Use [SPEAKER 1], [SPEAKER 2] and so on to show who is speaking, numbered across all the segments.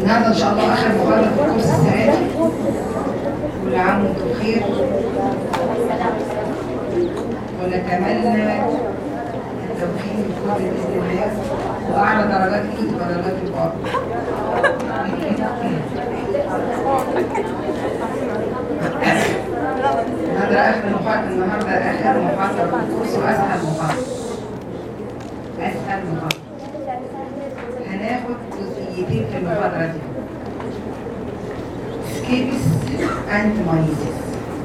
[SPEAKER 1] النهارده ان شاء الله اخر محاضره في الكورس السنه دي كل عام وانتم بخير ونتمنى التوفيق للكل باذن الله واعلى درجات ليه تبقى درجات البعض النهارده اخر محاضره النهارده اخر محاضره في الكورس واسهل محاضره اسهل محاضره هناخد جزئيتين في المحاضره دي سكيبس اند مايسيس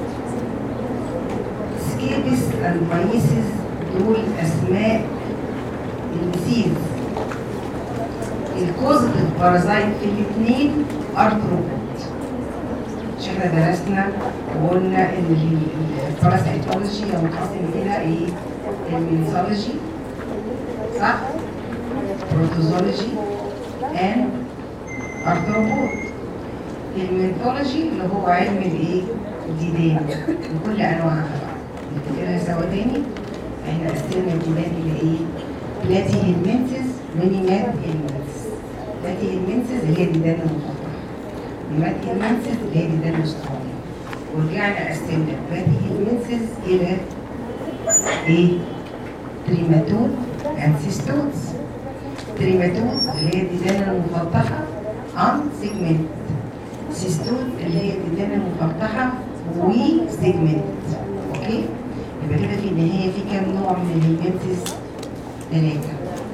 [SPEAKER 1] سكيبس اند مايسيس دول اسماء الديسيز الكوزيتيف بارازايت في الاثنين ارثروبود مش احنا درسنا وقلنا ان الباراسيتولوجي ينقسم الى ايه؟ المينسولوجي صح؟ بروتوزولوجي and arthropod الميثولوجي اللي هو علم الايه؟ الديدان بكل انواعها بقى نفتكرها سوا تاني احنا قسمنا الديدان الى ايه؟ بلاتي هيلمنتس ونيمات هيلمنتس بلاتي هيلمنتس اللي هي الديدان المفتحة نيمات هيلمنتس اللي هي الديدان المستطيلة ورجعنا قسمنا بلاتي هيلمنتس الى ايه؟ تريماتود and cystodes تريماتود اللي هي الديدان المفتحة عن سيجمنت سيستود اللي هي الديدان المفتحة وسيجمنت اوكي يبقى كده في النهاية في كام نوع من الهيمنتس ثلاثة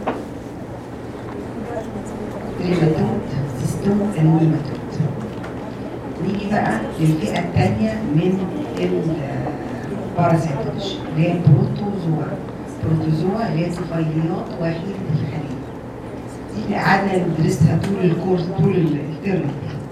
[SPEAKER 1] تريماتود سيستود النيماتود نيجي بقى للفئة الثانية من الباراسيتولوجي اللي هي البروتوزوا بروتوزوا اللي هي طفيليات وحيدة الخلية دي اللي قعدنا ندرسها طول الكورس طول الترم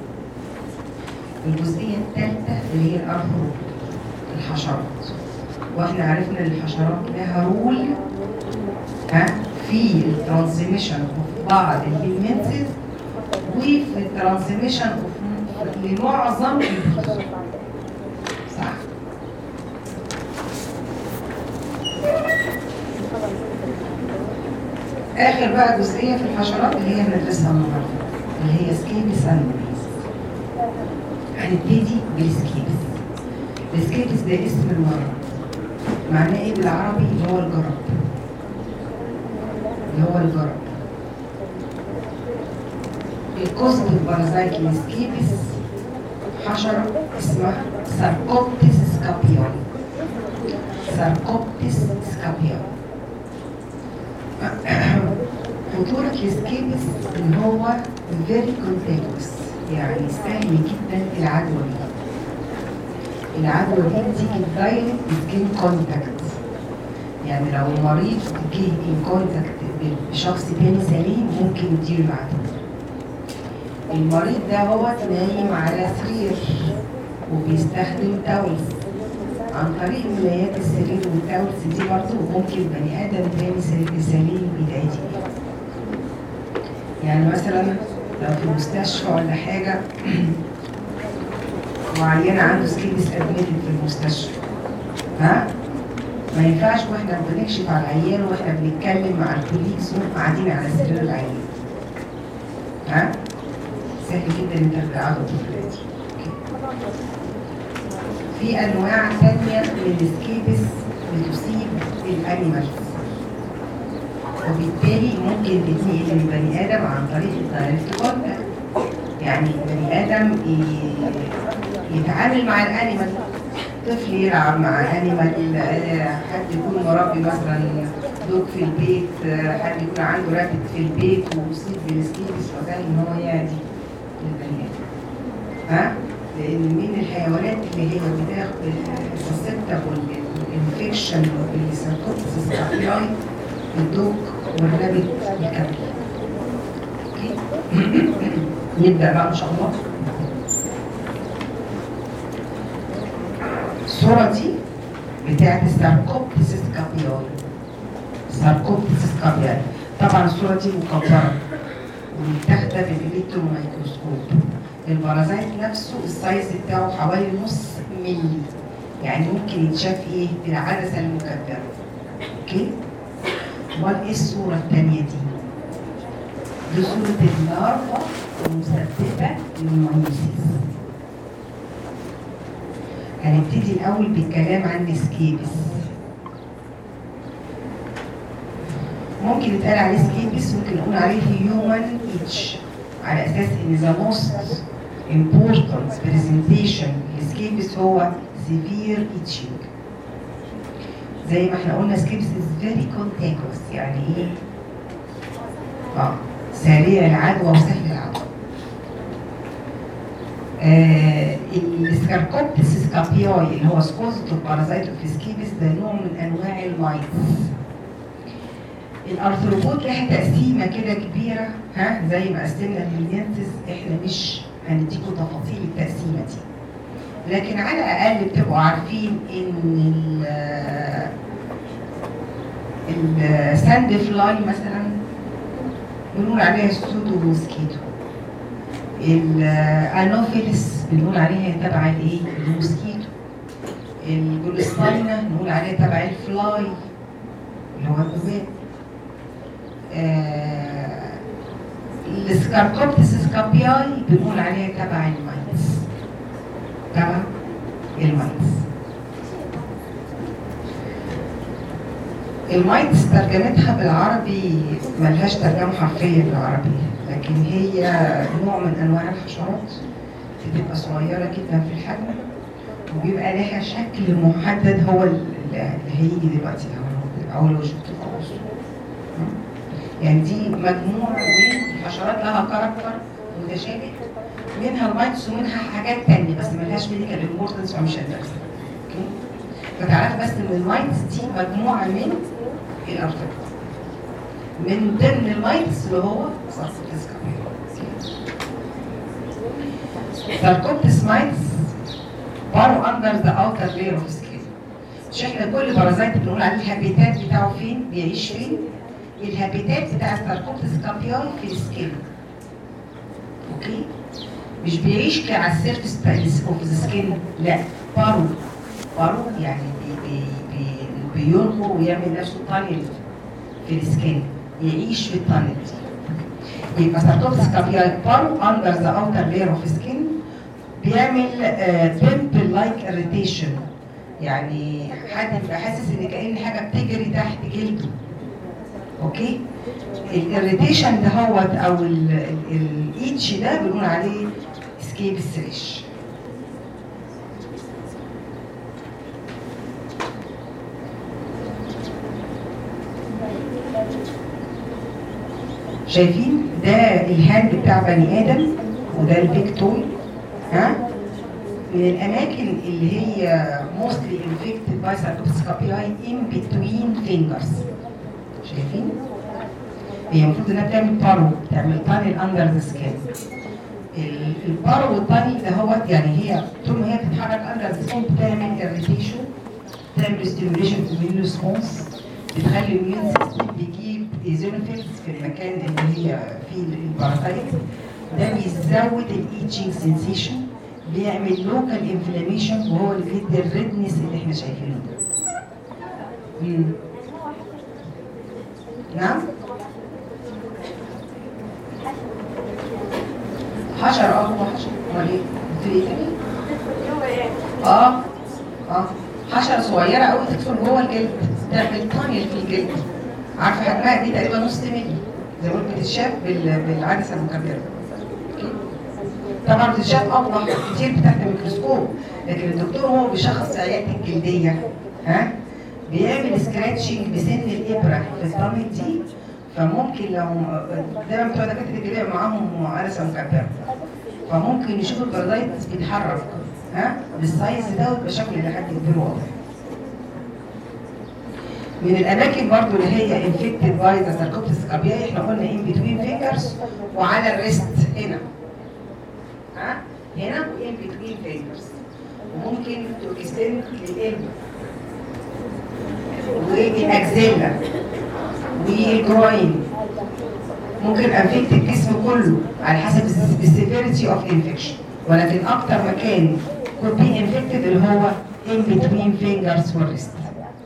[SPEAKER 1] الجزئية الثالثة اللي هي الأرثروبود الحشرات واحنا عرفنا ان الحشرات لها رول ها في الترانسميشن اوف بعض الهيمنتس وفي الترانسميشن اوف لمعظم البروتوزوا صح اخر بقى جزئيه في الحشرات اللي هي بندرسها النهارده اللي هي سكيبس اندوميز هنبتدي بالسكيبس السكيبس ده اسم المرض معناه ايه بالعربي اللي هو الجرب اللي هو الجرب الكوزميك بارازايت السكيبس حشرة اسمها ساركوبتس سكابيون ساركوبتس سكابيون خطورة السكيبس ان هو very contagious يعني سهل جدا العدوى دي العدوى دي بتيجي دايركت سكين كونتاكت يعني لو مريض جه ان كونتاكت بشخص تاني سليم ممكن يديله العدوى المريض ده هو نايم على سرير وبيستخدم تاولز عن طريق ملايات السرير والتاولز دي برضه ممكن بني ادم تاني سليم يتعدي بيها يعني مثلا لو في مستشفى ولا حاجة وعيان عنده سكيبس ادميتد في المستشفى ها ما ينفعش واحنا بنكشف على العيان واحنا بنتكلم مع البوليس وهم قاعدين على سرير العيان ها سهل جدا انت تقعدوا دلوقتي في انواع ثانيه من السكيبس بتصيب الانيمالز وبالتالي ممكن تتنقل من بني ادم عن طريق الدايركت كونتاكت يعني بني ادم يتعامل مع الانيمال طفل يلعب مع انيمال حد يكون مربي مثلا دوج في البيت حد يكون عنده رابط في البيت ويصيب بالسكيبس فده ان هو يعدي للبني ادم ها لان من الحيوانات اللي هي بتاخد سسبتبل الانفكشن والسيركوبسس الدوق والرابط الكبري اوكي نبدا بقى ان شاء الله الصوره دي بتاعت الساركوبتس كابيول ساركوبتس كابيول طبعا الصوره دي مكبره ومتاخده بالالكترون مايكروسكوب البارازايت نفسه السايز بتاعه حوالي نص ملي يعني ممكن يتشاف ايه بالعدسه المكبره اوكي امال ايه الصوره الثانيه دي دي صورة اللارفا المسببة للمايوسيس هنبتدي الأول بالكلام عن السكيبس ممكن يتقال عليه سكيبس ممكن نقول عليه هيومن ايتش على أساس إن ذا موست important presentation للسكيبس هو severe itching زي ما احنا قلنا سكيبس is very contagious يعني ايه؟ اه سريع العدوى وسهل العدوى آه السكاركوبتس سكابيوي اللي هو سكوزتو بارازايت اوف سكيبس ده نوع من انواع المايتس الارثروبود لها تقسيمه كده كبيره ها زي ما قسمنا الميليانتس احنا مش هنديكم تفاصيل التقسيمه دي لكن على الاقل بتبقوا عارفين ان الساند فلاي مثلا بنقول عليها السودو موسكيتو الانوفيلس بنقول عليها تبع الايه الموسكيتو الجلوسباينا نقول عليها تبع الفلاي اللي هو الذباب آه السكاركوبتس سكابياي بنقول عليها تبع المايتس تبع المايتس المايتس ترجمتها بالعربي ملهاش ترجمة حرفية بالعربي لكن هي نوع من أنواع الحشرات بتبقى صغيرة جدا في الحجم وبيبقى لها شكل محدد هو اللي هيجي دلوقتي أو لو شفته خلاص يعني دي مجموعة من الحشرات لها كاركتر متشابه منها المايتس ومنها حاجات تانية بس ملهاش ميديكال امبورتنس فمش هندرسها اوكي فتعرف بس ان المايتس دي مجموعة من الارتباط من ضمن المايتس اللي هو ساركوبتس ساركوبتس مايتس بارو اندر ذا اوتر لاير اوف سكين مش احنا كل بارازايت بنقول عليه الهابيتات بتاعه فين بيعيش فين الهابيتات بتاع الساركوبتس كابياي في السكين اوكي مش بيعيش على السيرفس بتاع اوف ذا سكين لا بارو بارو يعني بي بي بي بينقر ويعمل نفسه تانل في السكين يعيش في التانل يبقى ساركوبتس كابياي بارو اندر ذا اوتر لاير اوف سكين بيعمل بيمبل لايك اريتيشن يعني حد يبقى حاسس ان كأن حاجه بتجري تحت جلده اوكي الاريتيشن ده هوت او الايتش ده بنقول عليه سكيب ستريش شايفين ده الهاند بتاع بني ادم وده البيك توي ها من الاماكن اللي هي موستلي انفكتد باي ساركوبتس كابيلاي ان بتوين فينجرز شايفين؟ هي المفروض انها بتعمل بارو بتعمل تانل اندر ذا سكين البارو والتانل ده هو يعني هي طول ما هي بتتحرك اندر ذا سكين بتعمل اريتيشن بتعمل ستيميوليشن في ريسبونس بتخلي الميون سيستم بيجيب ايزونوفيلز في المكان اللي هي فيه الباراسايت ده بيزود الايتشنج سensation بيعمل لوكال انفلاميشن وهو اللي بيدي الريدنس اللي احنا شايفينه ده. مم. نعم حشر اه هو حشر امال ايه؟ قلت لي ايه تاني؟ اه اه حشرة صغيرة قوي تدخل جوه الجلد تعمل تانيل في الجلد عارفة حجمها دي تقريبا نص مللي زي ما قلت بتتشاف بال- بالعدسة المكبرة أوكي؟ طبعا بتتشاف اوضح كتير تحت الميكروسكوب لكن الدكتور هو بيشخص عيادة الجلدية ها بيعمل سكراتشنج بسن الابره في الطامة دي فممكن لو دايما بتوع دكاتره الجلديه معاهم عدسه مكبره فممكن يشوف البرازيت بيتحرك ها بالسايز ده ويبقى شكله لحد كبير واضح من الاماكن برضو اللي هي انفكتد باي ذا ساركوبتس كابياي احنا قلنا ان بتوين فينجرز وعلى الريست هنا ها هنا وان بتوين فينجرز وممكن تو اكستند للقلب والاكزيلا والجروين ممكن انفكت الجسم كله على حسب السيفيريتي اوف انفكشن ولكن اكتر مكان could be infected اللي هو in between fingers والريست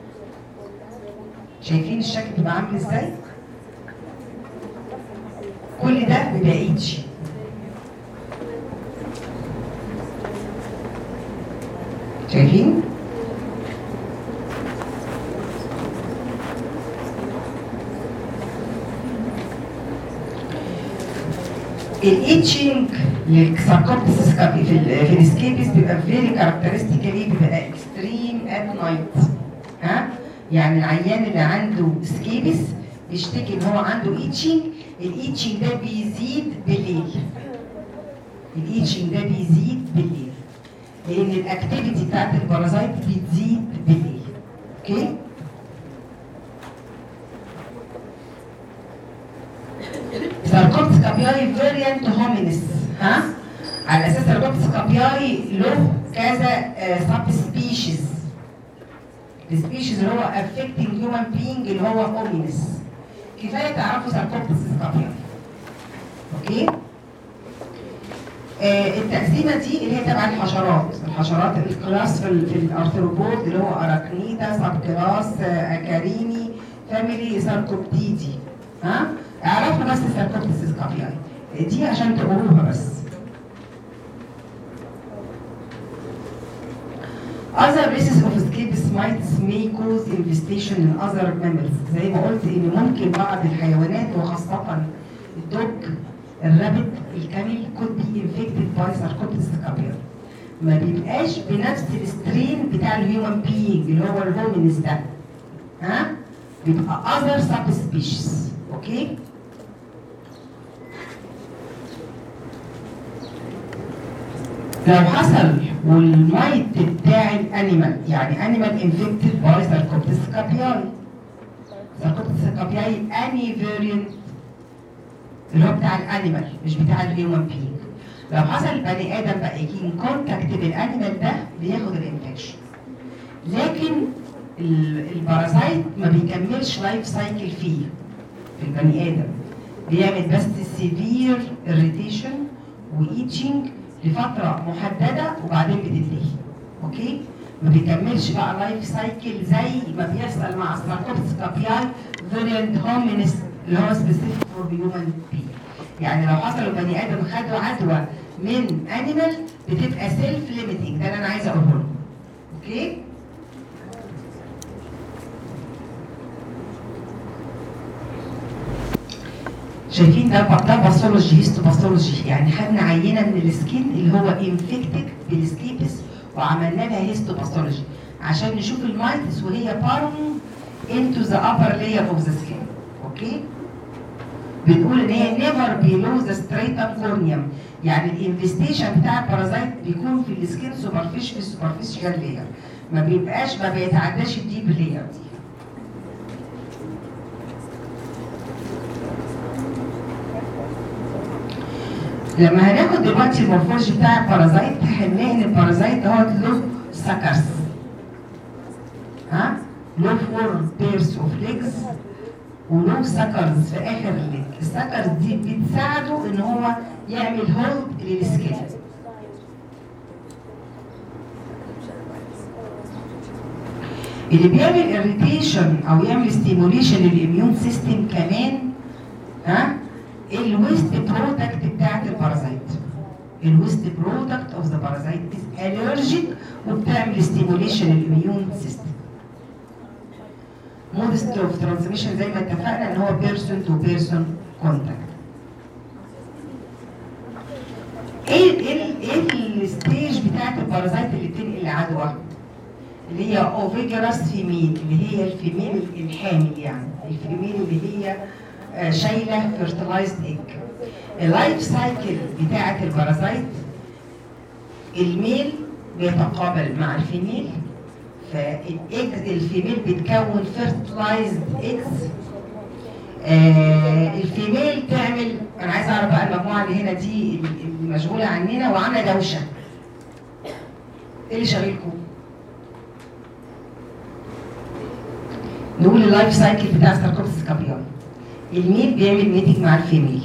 [SPEAKER 1] شايفين الشكل بيبقى عامل ازاي؟ كل ده بيبقى ايتشي شايفين؟ الايتشنج للساركوبتس في ال في السكيبس بيبقى فيري كاركترستيكالي بيبقى اكستريم ات نايت ها يعني العيان اللي عنده سكيبس بيشتكي ان هو عنده ايتشنج الايتشنج ده بيزيد بالليل الايتشنج ده بيزيد بالليل لان الاكتيفيتي بتاعت البارازايت بتزيد بالليل اوكي ساركوبتس كابياي فيريانت هومينس ها على اساس ساركوبتس كابياي له كذا سب سبيشيز السبيشيز اللي هو افكتنج هيومن بينج اللي هو هومينس كفايه تعرفوا ساركوبتس كابياي اوكي آه التقسيمه دي اللي هي تبع الحشرات الحشرات الكلاس في, ال- في الارثروبود اللي هو اراكنيتا سب كلاس آه اكاريني فاميلي ساركوبتيدي ها اعرفوا بس الساركوبتس كابياي دي عشان تقولوها بس Other races of scabies mites may cause infestation in other mammals زي ما قلت ان ممكن بعض الحيوانات وخاصة الدوج الرابت الكامل could be infected by sarcoptes capiae ما بيبقاش بنفس السترين بتاع الهيومن بينج اللي هو الهومينس ده ها بيبقى other subspecies اوكي لو حصل والمايت بتاع الانيمال يعني انيمال انفكتد باي ساركوبتس كابياي ساركوبتس كابياي اني فيرينت اللي هو بتاع الانيمال مش بتاع الهيومن بينج لو حصل البني ادم بقى يجي ان كونتاكت بالانيمال ده بياخد الانفكشن لكن ال- البارازايت ما بيكملش لايف سايكل فيه في البني ادم بيعمل بس سيفير اريتيشن وايتشنج لفتره محدده وبعدين بتنتهي اوكي ما بيكملش بقى لايف سايكل زي ما بيحصل مع ساركوبس كابياي فيريانت هومينس اللي هو سبيسيفيك فور هيومن بي يعني لو حصل البني ادم خدوا عدوى من انيمال بتبقى سيلف ليميتنج ده اللي انا عايزه اقوله لكم اوكي شايفين ده ده باثولوجي هيستو باثولوجي يعني خدنا عينه من السكين اللي هو انفكتد بالسكيبس وعملنا لها هيستو باثولوجي عشان نشوف المايتس وهي بارم into the upper layer of the skin اوكي بنقول ان هي never below the stratum corneum يعني الانفستيشن بتاع البارازايت بيكون في السكين سوبرفيشال سوبرفيشال لاير ما بيبقاش ما بيتعداش الديب لاير دي لما هناخد دلوقتي المورفولوجي بتاع البارازايت هنلاقي ان البارازايت دوت له سكرز ها له فور بيرز اوف ليجز وله سكرز في اخر الليج السكرز دي بتساعده ان هو يعمل هولد للسكين اللي بيعمل اريتيشن او يعمل ستيموليشن للاميون سيستم كمان ها الويست برودكت بتاعت البارازايت الويست برودكت اوف ذا بارازايت از الرجيك وبتعمل ستيموليشن للاميون سيستم مودست اوف ترانسميشن زي ما اتفقنا ان هو بيرسون تو بيرسون كونتاكت ايه ايه ايه الستيج بتاعت البارازايت اللي بتنقل العدوى اللي هي اوفيجراس فيميل اللي هي الفيميل الحامل يعني الفيميل اللي هي آه، شايله فيرتلايزد ايج اللايف سايكل بتاعه البارازايت الميل بيتقابل مع الفيميل فالايج الفيميل بتكون فيرتلايزد ايجز آه الفيميل تعمل انا عايز اعرف بقى المجموعه اللي هنا دي اللي مشغوله عننا وعامله دوشه ايه اللي شاغلكم؟ نقول اللايف سايكل بتاع ساركوبسس كابيون الميل بيعمل ميتنج مع الفيميل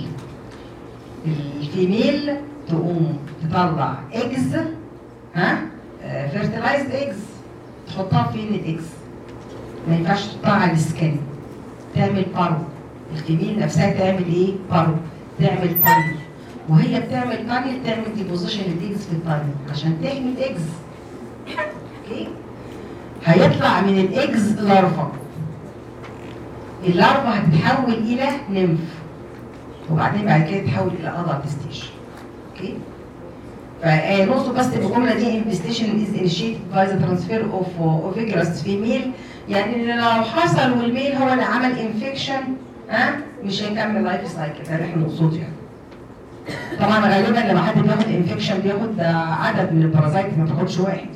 [SPEAKER 1] الفيميل تقوم تطلع ايجز ها فيرتلايزد ايجز تحطها فين الايجز ما ينفعش تحطها على السكن تعمل بارو الفيميل نفسها تعمل ايه بارو تعمل تاني وهي بتعمل تاني بتعمل ديبوزيشن الايجز في التاني عشان تحمي الايجز اوكي هيطلع من الايجز لارفا اللارفا هتتحول الى نمف وبعدين بعد كده تتحول الى ادلت ستيج اوكي فنقصد بس بالجمله دي انفستيشن از انيشيتد باي ذا ترانسفير اوف اوفيجرس فيميل يعني لو حصل والميل هو اللي عمل انفكشن ها مش هيكمل لايف سايكل ده اللي احنا نقصده يعني طبعا غالبا لما حد بياخد انفكشن بياخد عدد من البارازايت ما بتاخدش واحد يعني.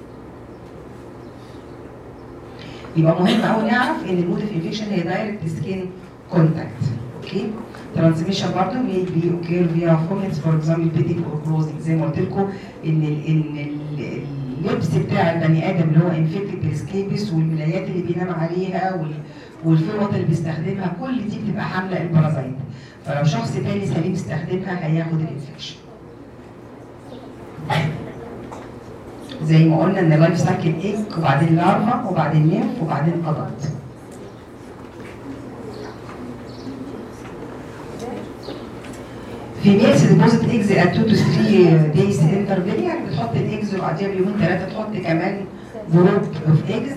[SPEAKER 1] يبقى مهم قوي نعرف ان المود اوف انفكشن هي دايركت سكين كونتاكت اوكي ترانسميشن برضه may be occur via comments for example petting or closing زي ما قلت لكم ان ال ان ال- اللبس بتاع البني ادم اللي هو انفكتد بالسكيبس والملايات اللي بينام عليها وال- والفوط اللي بيستخدمها كل دي بتبقى حامله البارازايت فلو شخص تاني سليم استخدمها هياخد الانفكشن زي ما قلنا ان اللايف سايكل ايج وبعدين لارفا وبعدين نيمف وبعدين ادلت females deposit eggs at 2 to 3 days interval يعني بتحط الايجز وبعديها بيومين ثلاثه تحط كمان جروب اوف ايجز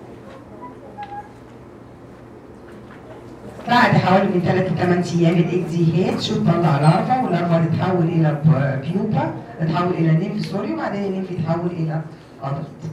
[SPEAKER 1] بعد حوالي من 3 ل 8 ايام الايج دي هي تشوف تطلع لارفا واللارفا تتحول الى بيوبا تتحول الى نيمف سوري وبعدين النيمف يتحول الى ادلت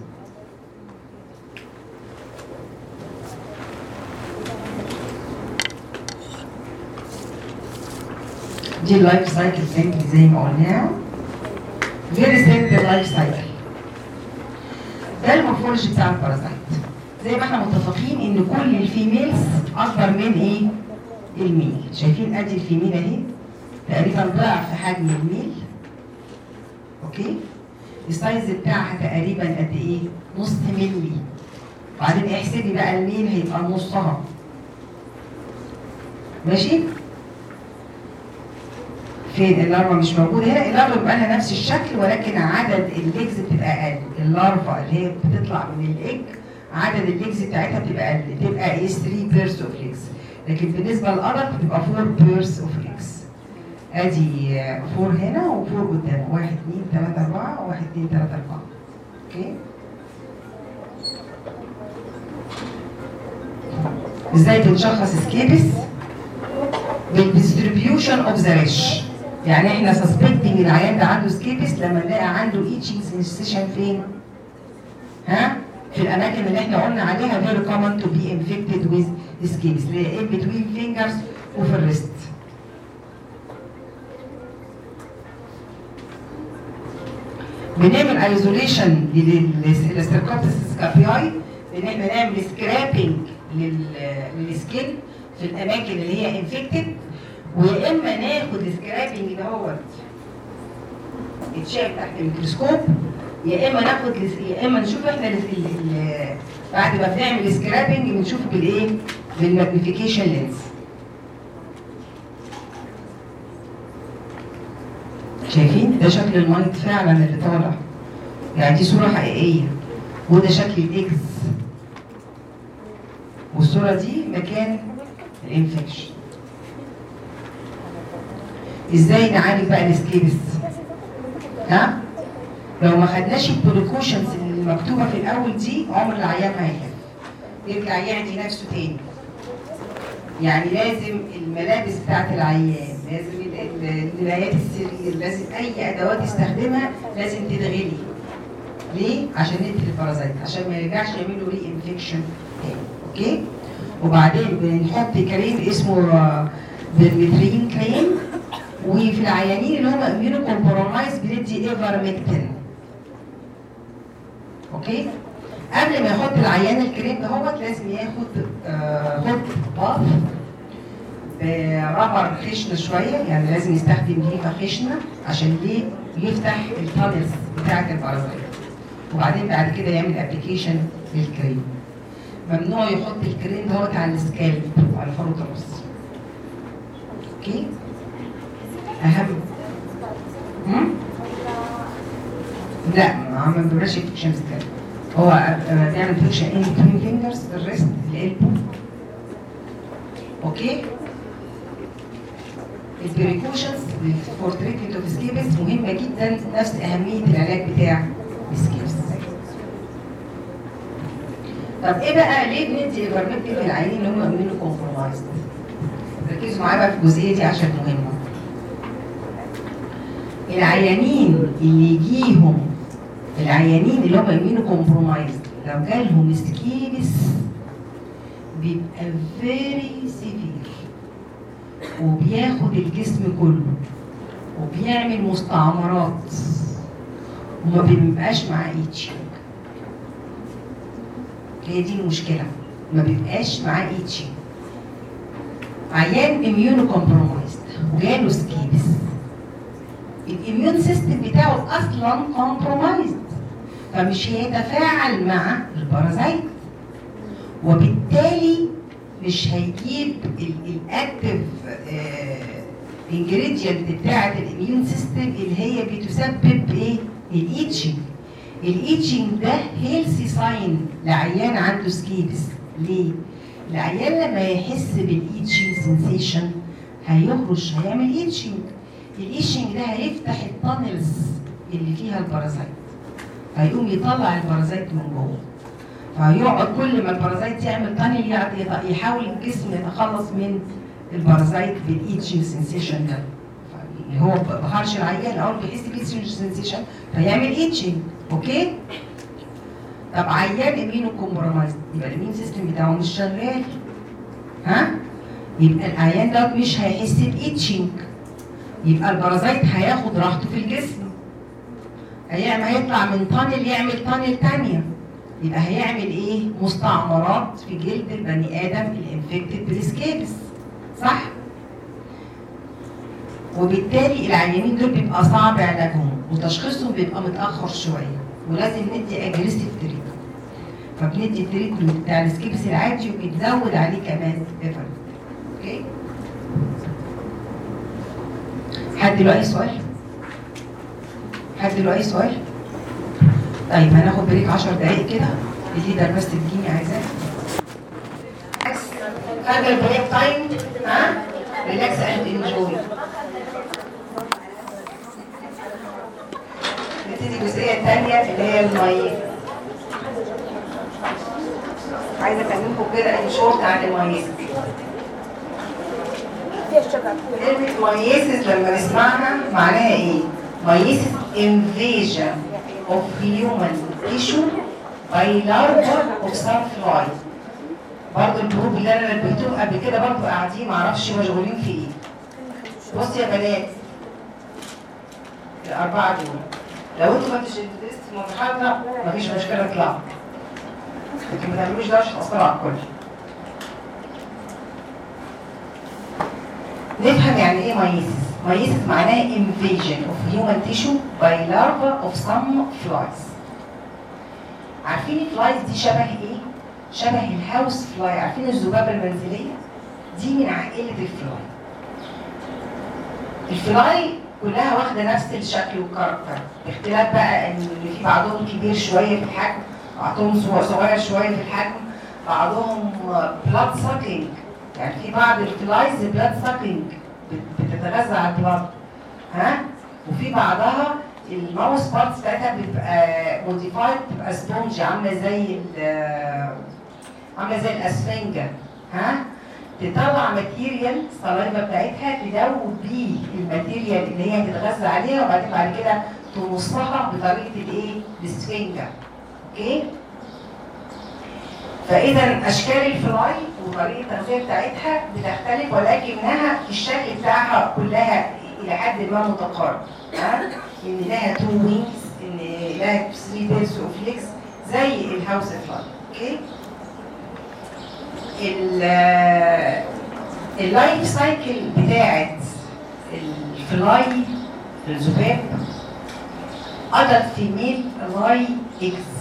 [SPEAKER 1] دي اللايف سايكل سيمبل زي ما قلنا فيري سيمبل لايف سايكل ده المورفولوجي بتاع البارازايت زي ما احنا متفقين ان كل الفيميلز اكبر من ايه؟ الميل شايفين ادي الفيميل اهي تقريبا ضعف حجم الميل اوكي السايز بتاعها تقريبا قد ايه؟ نص ملي وبعدين احسبي بقى الميل هيبقى نصها ماشي؟ فين اللارفا مش موجوده هنا اللارفا بيبقى لها نفس الشكل ولكن عدد الليجز بتبقى اقل اللارفا اللي هي بتطلع من الايج عدد الليجز بتاعتها بتبقى اقل بتبقى ايه 3 بيرس اوف ليجز لكن بالنسبه للادلت بتبقى 4 بيرس اوف ليجز ادي 4 هنا و4 قدام 1 2 3 4 1 2 3 4 اوكي ازاي بنشخص سكيبس بالديستريبيوشن اوف ذا ريش يعني احنا سسبكتنج العيان ده عنده سكيبس لما نلاقي عنده ايتشنج سنسيشن فين؟ ها؟ في الاماكن اللي احنا قلنا عليها very common to be infected with scabies اللي هي in between fingers وفي الريست. بنعمل ايزوليشن للستركوبتس سكابياي ان احنا نعمل سكرابنج للسكين في الاماكن اللي هي انفكتد ويا اما ناخد السكرابنج دوت يتشاف تحت الميكروسكوب يا اما ناخد لس- يا اما نشوف احنا ال- ال- ال- بعد ما بنعمل سكرابنج بنشوف بالايه؟ بالماجنيفيكيشن لينز شايفين ده شكل المايت فعلا اللي طالع يعني دي صوره حقيقيه وده شكل الاكس والصوره دي مكان الانفكشن ازاي نعالج بقى السكيبس ها لو ما خدناش البريكوشنز اللي مكتوبه في الاول دي عمر العيان ما هيخف يرجع يعدي نفسه تاني يعني لازم الملابس بتاعت العيان لازم ال- ال- الملايات السرير لازم اي ادوات يستخدمها لازم تتغلي ليه؟ عشان نقتل البارازيت عشان ما يرجعش يعمل له ري انفكشن تاني اوكي؟ وبعدين بنحط كريم اسمه برمترين كريم وفي العيانين اللي هم اميونو كومبرومايز بندي ايفرمكتين اوكي؟ قبل ما يحط العيان الكريم دهوت لازم ياخد آه، هوت باث برابر خشن شويه يعني لازم يستخدم ليفه خشنه عشان ليه يفتح التانلز بتاعه البارازيت وبعدين بعد كده يعمل ابلكيشن للكريم ممنوع يحط الكريم دوت على السكالب على فروه الراس اوكي اهم هم؟ لا ما ما بيبقاش انفكشن سكالب هو آه، بيعمل انفكشن ان بتوين فينجرز الريست القلب اوكي البريكوشنز فور تريتمنت اوف سكيبس مهمه جدا نفس اهميه العلاج بتاع السكيبس طب ايه بقى ليه بندي ايفرمكتين للعيانين اللي هم امينو كومبرومايز ركزوا معايا بقى في الجزئيه دي عشان مهمه العيانين اللي يجيهم العيانين اللي هم امينو كومبرومايز لو جالهم سكيبس بيبقى فيري سيفير وبياخد الجسم كله وبيعمل مستعمرات وما بيبقاش معاه ايتشنج هي دي المشكلة ما بيبقاش معاه ايتشنج عيان اميونو كومبرومايزد وجاله سكيبس الاميون سيستم بتاعه اصلا كومبرومايزد فمش هيتفاعل مع البارازايت وبالتالي مش هيجيب الاكتف انجريدينت بتاعه الاميون سيستم اللي هي بتسبب ايه؟ الايتشنج الايتشنج ده هيلثي ساين لعيان عنده سكيبس ليه؟ العيان لما يحس بالايتشنج سنسيشن هيخرج هيعمل ايتشنج الايتشنج ده هيفتح التانلز اللي فيها البارازايت هيقوم يطلع البارازايت من جوه فهيقعد كل ما البارازايت يعمل تانل يقعد يحاول الجسم يتخلص من البارازايت بالايتشنج سنسيشن ده يعني هو بخرش العيان اول بيحس بايتشنج سنسيشن فيعمل ايتشنج اوكي طب عيان امينو كومبرومايز يبقى الامين سيستم بتاعه مش شغال ها يبقى العيان ده مش هيحس بايتشنج يبقى البارازايت هياخد راحته في الجسم هيعمل هيطلع من تانل يعمل تانل تانية يبقى هيعمل ايه مستعمرات في جلد البني ادم الانفكتد بالسكيبس صح وبالتالي العيانين دول بيبقى صعب علاجهم وتشخيصهم بيبقى متاخر شويه ولازم ندي اجريسيف تريتمنت فبندي التريتمنت بتاع السكيبس العادي وبيتزود عليه كمان ايفرت اوكي حد له اي سؤال حد له اي سؤال طيب هناخد بريك 10 دقايق كده الليدر بس تديني عايزاه خد البريك تايم ها ريلاكس اند انجوي نبتدي الجزئيه الثانيه اللي هي الميه عايزه اكلمكم كده ان شورت عن المياسيس كلمه مياسيس لما نسمعها معناها ايه؟ مياسيس invasion of human tissue by larva of sunfly برضه الجروب اللي انا نبهتهم قبل كده برضه قاعدين معرفش مشغولين في ايه بصوا يا بنات الاربعه دول لو انتوا ما انتش درست في المحاضره مفيش مشكله اطلعوا لكن ما تعملوش ده عشان تاثروا على الكل نفهم يعني ايه مايسيس مايسيس معناه invasion of human tissue by larva of some flies عارفين الفلايز دي شبه ايه؟ شبه الهاوس فلاي عارفين الذبابه المنزليه؟ دي من عائله الفلاي الفلاي كلها واخده نفس الشكل والكاركتر باختلاف بقى ان في بعضهم كبير شويه في الحجم بعضهم صغير شويه في الحجم بعضهم بلاد ساكينج يعني في بعض الفلايز بلاد ساكينج بتتغذى على البلاد ها وفي بعضها الماوس بارتس بتاعتها بتبقى موديفايد بتبقى سبونج عامله زي عامله زي الاسفنجه ها تطلع ماتيريال السلايفا بتاعتها تدوب بيه الماتيريال اللي هي هتتغذى عليها وبعدين بعد كده تمصها بطريقه الايه؟ السفنجه اوكي؟ فاذا اشكال الفلاي وطريقه التغذيه بتاعتها بتختلف ولكنها الشكل بتاعها كلها الى حد ما متقارب ها؟ ان لها تو وينجز ان لها 3 بيرز اوف ليكس زي الهاوس فلاي اوكي؟ اللايف سايكل بتاعت الفلاي الذباب adult female لاي اكس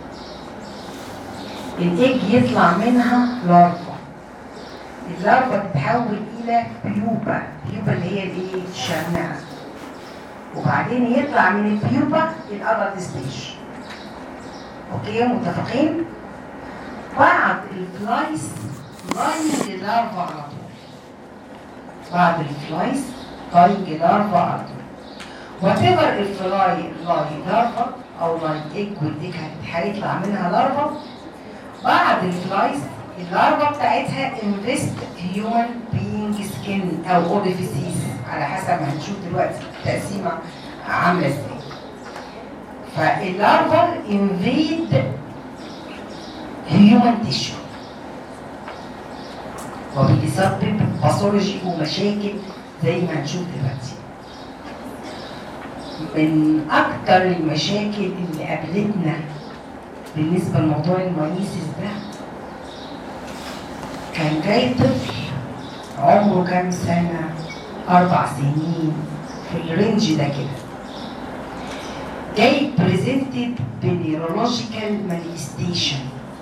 [SPEAKER 1] الايج يطلع منها لارفا اللارفا تتحول الى بيوبا بيوبا اللي هي الايه الشمعة وبعدين يطلع من البيوبا الادلت ستيج اوكي متفقين بعد الفلايس لاين للارفا على طول بعد الفلايس dying larva alto whatever الفلاي لاي لارفا او لاي ايج والايج هيطلع منها لارفا بعد الفلايز اللارفا بتاعتها انفست هيومن بينج سكين او اوريفيسيس على حسب ما هنشوف دلوقتي التقسيمه عامله ازاي فاللارفا انفيد هيومن تيشو وبيسبب باثولوجي ومشاكل زي ما هنشوف دلوقتي من اكتر المشاكل اللي قابلتنا بالنسبه لموضوع المايسيس ده كان جاي طفل عمره كام سنه اربع سنين في الرينج ده كده جاي بريزنتد بنيورولوجيكال مانيفستيشن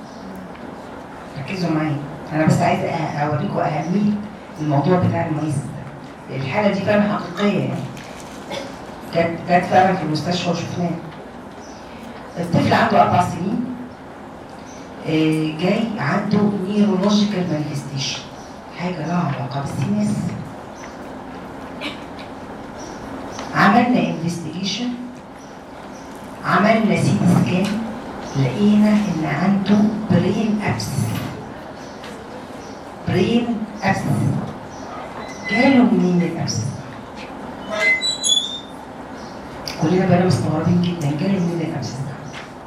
[SPEAKER 1] ركزوا معايا انا بس عايز اوريكم اهميه الموضوع بتاع المايسيس ده الحاله دي فعلا حقيقيه يعني جت جت فعلا في المستشفى وشفناها الطفل عنده اربع سنين آه، جاي عنده نيورولوجيكال مانيفستيشن حاجه لها علاقه بالسينس عملنا انفستيجيشن عملنا سي سكان لقينا ان عنده برين ابس برين ابس جاله منين الابس كلنا بقينا مستغربين جدا جاله منين الابسس ده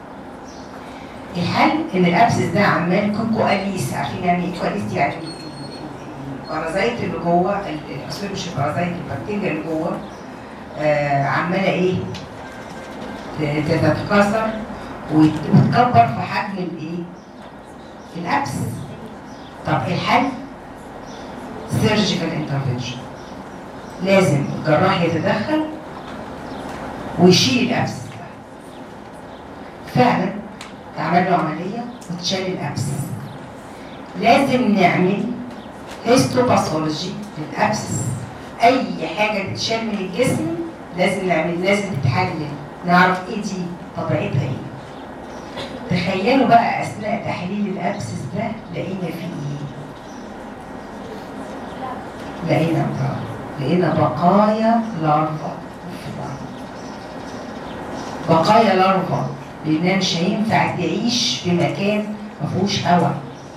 [SPEAKER 1] الحل ان الابسس ده عمال كوكو اليس عارفين يعني ايه كوكو اليس يعني البرازيت اللي جوه الاسود مش البرازيت البكتيريا اللي جوه آه عماله ايه ت- تتكاثر وت- وتكبر في حجم الايه الابس طب الحل سيرجيكال انترفنشن لازم الجراح يتدخل ويشيل الابس فعلا اتعمل له عمليه وتشال الابس لازم نعمل هيستوباثولوجي للابسس اي حاجه تتشال من الجسم لازم نعمل لازم تتحلل نعرف ايه دي طبيعتها ايه تخيلوا بقى اثناء تحليل الابسس ده لقينا فيه ايه لقينا لقينا بقايا لارفا في بعض. بقايا لارفا لانها مش هينفع تعيش في مكان ما فيهوش هواء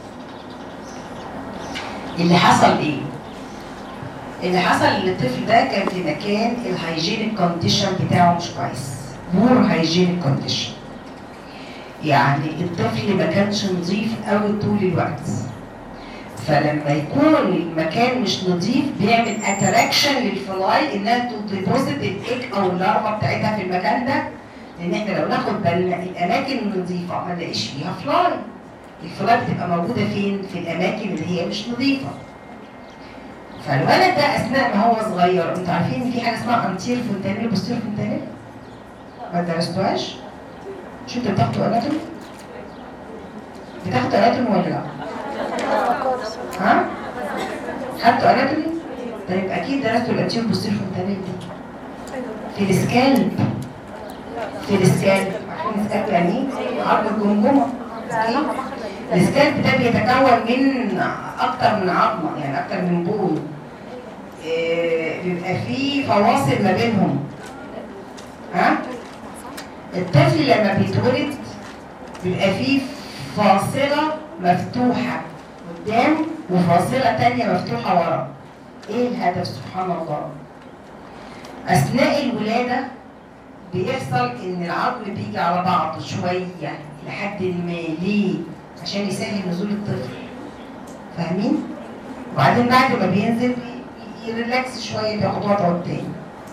[SPEAKER 1] اللي حصل ايه؟ اللي حصل ان الطفل ده كان في مكان الهيجينيك كونديشن بتاعه مش كويس بور هيجينيك كونديشن يعني الطفل ما كانش نظيف قوي طول الوقت فلما يكون المكان مش نظيف بيعمل اتراكشن للفلاي انها تديبوزيت الايك او اللارفا بتاعتها في المكان ده لان احنا لو ناخد بالنا الاماكن النظيفه ما نلاقيش فيها فلاي الفلاي بتبقى موجوده فين؟ في الاماكن اللي هي مش نظيفه فالولد ده اثناء ما هو صغير انتوا عارفين ان في حاجه اسمها انتير فونتانيل وبوستير فونتانيل؟ ما درستوهاش؟ مش انتوا بتاخدوا اناتومي؟ بتاخدوا اناتومي ولا لا؟ ها؟ خدتوا اناتومي؟ طيب اكيد درستوا الانتير بوستير فونتانيل دي في السكالب في السكالب عارفين السكالب يعني ايه؟ عظم الجمجمه سكالب. السكالب ده بيتكون من اكتر من عظمه يعني اكتر من بون إيه، بيبقى فيه فواصل ما بينهم ها الطفل لما بيتولد بيبقى فيه فاصله مفتوحه قدام وفاصله تانية مفتوحه ورا ايه الهدف سبحان الله اثناء الولاده بيحصل ان العظم بيجي على بعض شويه لحد ما ليه عشان يسهل نزول الطفل فاهمين وبعدين بعد ما بينزل ي- يريلاكس شويه بياخد وضعه التاني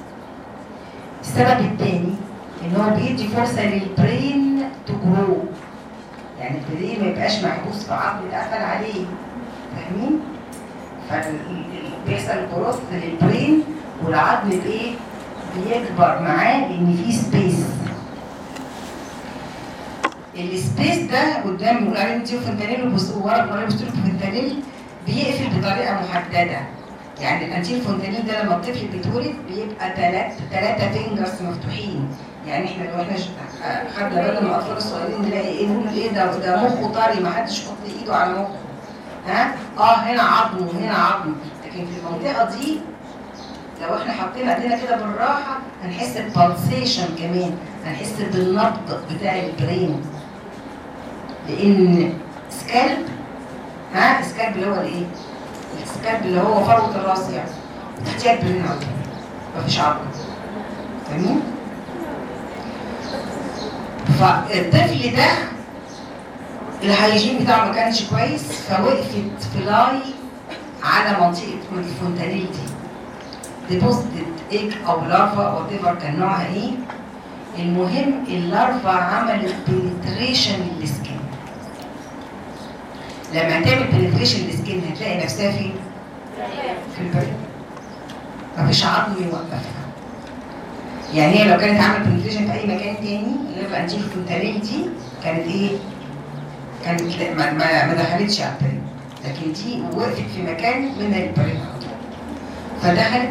[SPEAKER 1] السبب التاني ان هو بيدي فرصه للبرين تو جرو يعني البرين ما يبقاش محبوس في عظم اتقفل عليه فاهمين فبيحصل جروث للبرين والعظم بايه بيكبر معاه لان في سبيس السبيس ده قدام بنقول عليه نتيو فنتانيل وبص- وورا بنقول عليه بوستيرو فنتانيل بيقفل بطريقه محدده يعني الانتيل فونتانيل ده لما الطفل بيتولد بيبقى ثلاث ثلاثه فينجرز مفتوحين يعني احنا لو احنا ش- خدنا بالنا من الاطفال الصغيرين نلاقي ايه نقول ايه ده ده مخه طري ما حدش يحط ايده على مخه ها اه هنا عظم وهنا عظم لكن في المنطقه دي لو احنا حطينا ايدينا كده بالراحه هنحس ببلسيشن كمان هنحس بالنبض بتاع البرين لان سكالب ها سكالب اللي هو الايه؟ السكالب اللي هو فروه الراس يعني تحتيها البرين على طول مفيش عظم فاهمين؟ فالطفل ده الهيجين بتاعه ما كانش كويس فوقفت فلاي على منطقه الفونتانيل دي ديبوزيتد ايج او لارفا او ايفر كان نوعها ايه المهم اللارفا عملت بنتريشن للسكين لما تعمل بنتريشن للسكين هتلاقي نفسها فين؟ في البريد مفيش عظم يوقفها يعني هي لو كانت عملت بنتريشن في اي مكان تاني اللي بقى نجيب الفونتانيل دي كانت ايه؟ كانت لا- ما, ما, ما دخلتش على البريد لكن دي وقفت في مكان من البريد على طول فدخلت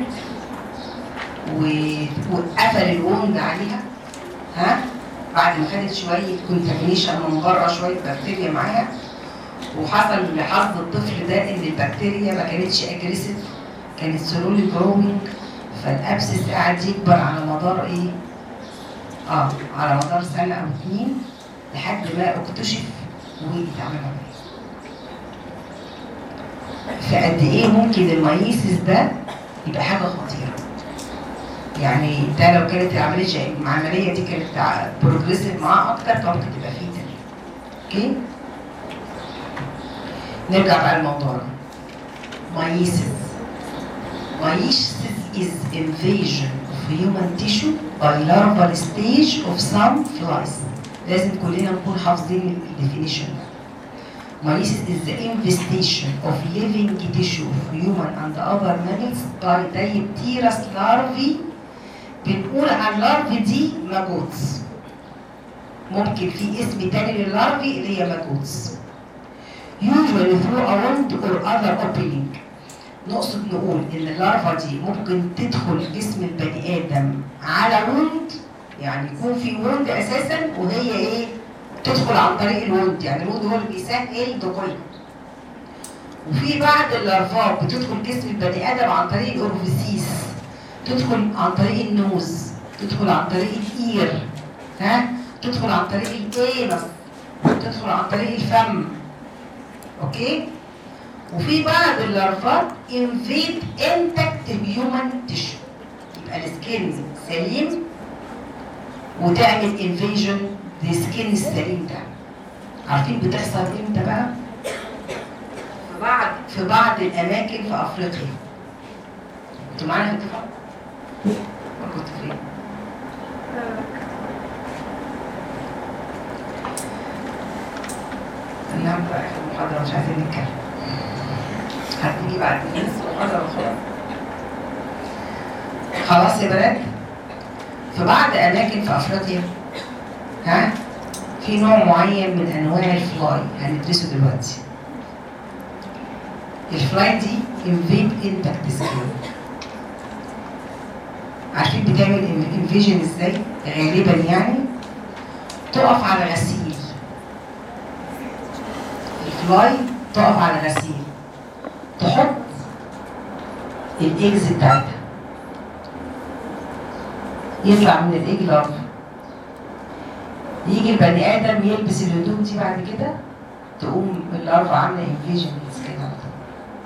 [SPEAKER 1] و- وقفل الوند عليها ها بعد ما خدت شويه كونتامينيشن من بره شويه بكتيريا معاها وحصل لحظ الطفل ده ان البكتيريا ما كانتش اجريسيف كانت سلولي جروينج فالابسس قاعد يكبر على مدار ايه؟ اه على مدار سنه او اتنين لحد ما اكتشف واتعمل عمليه. فقد ايه ممكن المايسيس ده يبقى حاجه خطيره. يعني ده لو كانت العمليه جاي- العمليه دي كانت بروجريسيف معاه اكتر كان ممكن تبقى فيه تاني. اوكي؟ نرجع بقى لموضوعنا. مايسيس. مايسيس is invasion of human tissue by larval stage of some flies. لازم كلنا نكون حافظين الديفينيشن ده. Meiosis is the infestation of living tissue of human and other mammals by Dipterus larvae بنقول على اللارفي دي ماجوتس ممكن في اسم تاني لللارفي اللي هي ماجوتس usually through a wound or other opening نقصد نقول ان اللارفا دي ممكن تدخل جسم البني ادم على وند يعني يكون في وند اساسا وهي ايه تدخل عن طريق الوند يعني الوند هو اللي بيسهل دخولها وفي بعض اللارفات بتدخل جسم البني ادم عن طريق الاورفيسيس تدخل عن طريق النوز تدخل عن طريق الاير ها تدخل عن طريق الانس تدخل عن طريق الفم اوكي وفي بعض اللارفات انفيد انتكت هيومن تيشو يبقى السكين سليم وتعمل انفيجن للسكين السليم ده عارفين بتحصل امتى بقى؟ في بعض في بعض الاماكن في افريقيا انتوا معانا في الاتفاق؟ ما كنت فين؟ نعم بقى اخر محاضرة مش عايزين نتكلم هتيجي بعد الناس محاضرة خلاص خلاص يا بنات في بعض أماكن في أفريقيا ها في نوع معين من أنواع الفلاي هندرسه دلوقتي الفلاي دي انفيد انتكت سكين عارفين بتعمل انفيجن ازاي؟ غالبا يعني تقف على غسيل الفلاي تقف على غسيل تحط الايجز بتاعتها يطلع من الايج لارفا يجي البني ادم يلبس الهدوم دي بعد كده تقوم اللارفا عامله انفيجن للسكين على طول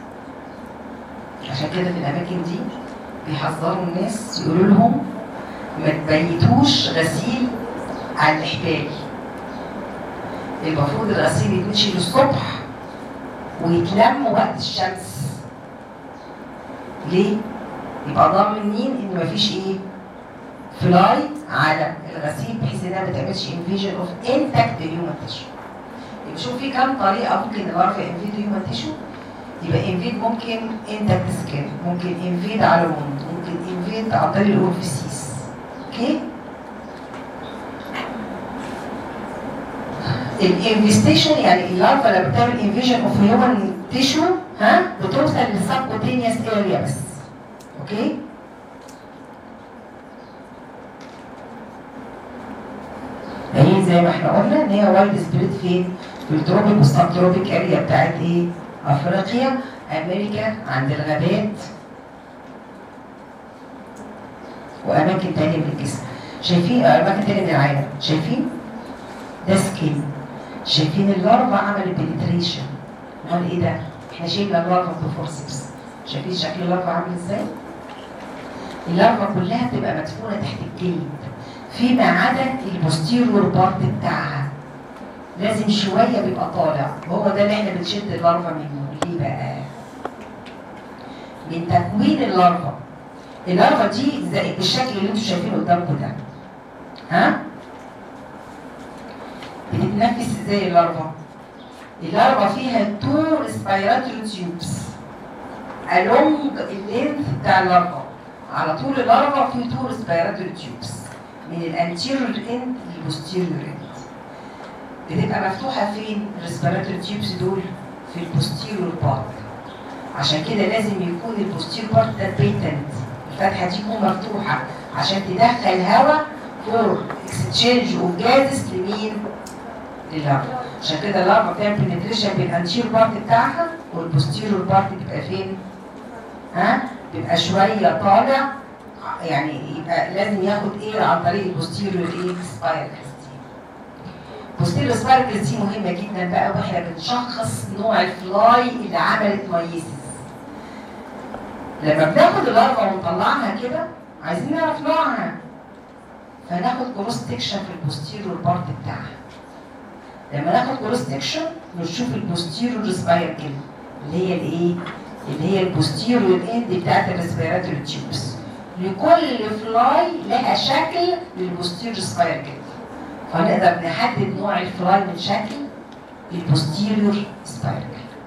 [SPEAKER 1] عشان كده في الاماكن دي بيحذروا الناس يقولوا لهم ما تبيتوش غسيل على الاحتال المفروض الغسيل يتمشي الصبح ويتلم وقت الشمس ليه؟ يبقى ضامنين ان مفيش ايه؟ فلاي على الغسيل بحيث انها ما تعملش انفيجن اوف انتكت هيومن تيشو يبقى شوف في كام طريقه ممكن الغرفه انفيد هيومن تيشو يبقى انفيد ممكن انتكت سكين ممكن انفيد على الوند ممكن انفيد عن طريق الاورفيسيس اوكي الانفستيشن يعني اللارفا لما بتعمل انفيجن اوف هيومن تيشو ها بتوصل للسبكوتينيوس اريا بس اوكي هي زي ما احنا قلنا ان هي وايد سبريد فين؟ في التروبيك والسب تروبيك اريا بتاعت ايه؟ افريقيا امريكا عند الغابات واماكن تانية من الجسم شايفين اماكن تانية من العالم شايفين ده سكين شايفين اللارفا عملت بنتريشن امال ايه ده احنا شايفين اللارفا بفورسبس شايفين شكل اللارفا عامل ازاي اللارفا كلها بتبقى مدفونه تحت الجلد فيما عدا البوستيريور بارت بتاعها لازم شويه بيبقى طالع وهو ده اللي احنا بنشد اللارفا منه ليه بقى من تكوين اللارفا اللارفا دي زي بالشكل اللي انتوا شايفينه قدامكم ده ها بتتنفس ازاي اللارفا اللارفا فيها تو ريسبيراتوري تيوبس along اللينث بتاع اللارفا على طول اللارفا في تو ريسبيراتوري تيوبس من الانتيريور اند للبوستيريور اند بتبقى مفتوحه فين الريسبيراتوري تيوبس دول في البوستيريور بارت عشان كده لازم يكون البوستيريور بارت ده بيتنت الفتحه دي تكون مفتوحه عشان تدخل هواء فور اكستشينج اوف جازز لمين؟ للارفا عشان كده اللارفا بتعمل بنتريشن بالانتيريور بارت بتاعها والبوستيريور بارت بيبقى فين؟ ها؟ بيبقى شويه طالع يعني يبقى لازم ياخد ايه عن طريق البوستيريور ايه؟ سبايركس بوستيريور سبايركس دي مهمه جدا بقى واحنا بنشخص نوع الفلاي اللي عملت مايسيس لما بناخد اللارفا ونطلعها كده عايزين نعرف نوعها فناخد كروس سكشن في البوستيريور بارت بتاعها لما ناخد كروس سكشن نشوف البوستيريور سبايركل اللي هي الايه؟ اللي هي البوستيريور اند بتاعت الريسبيراتوري تيوبس لكل فلاي لها شكل للبوستيريور سبايركل فنقدر نحدد نوع الفلاي من شكل البوستيريور سبايركل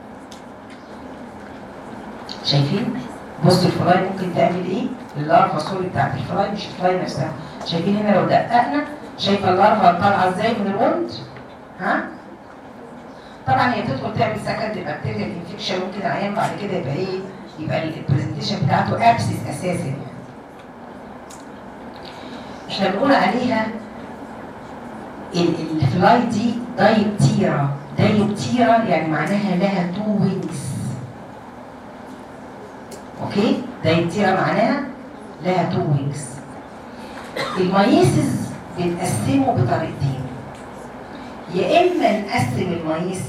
[SPEAKER 1] شايفين؟ بصوا الفلاي ممكن تعمل ايه؟ اللارفا سوري بتاعت الفلاي مش الفلاي نفسها شايفين هنا لو دققنا شايفه اللارفا طالعه ازاي من الوند؟ ها؟ طبعا هي بتدخل تعمل سكند بكتيريال انفكشن ممكن العيان بعد كده يبقى ايه؟ يبقى البرزنتيشن بتاعته ابسس اساسا يعني. احنا بنقول عليها ال- الفلاي دي دايبتيرا دايبتيرا يعني معناها لها تو وينجز اوكي دايبتيرا معناها لها تو وينجز المايسز بنقسمه بطريقتين يا اما نقسم المايسز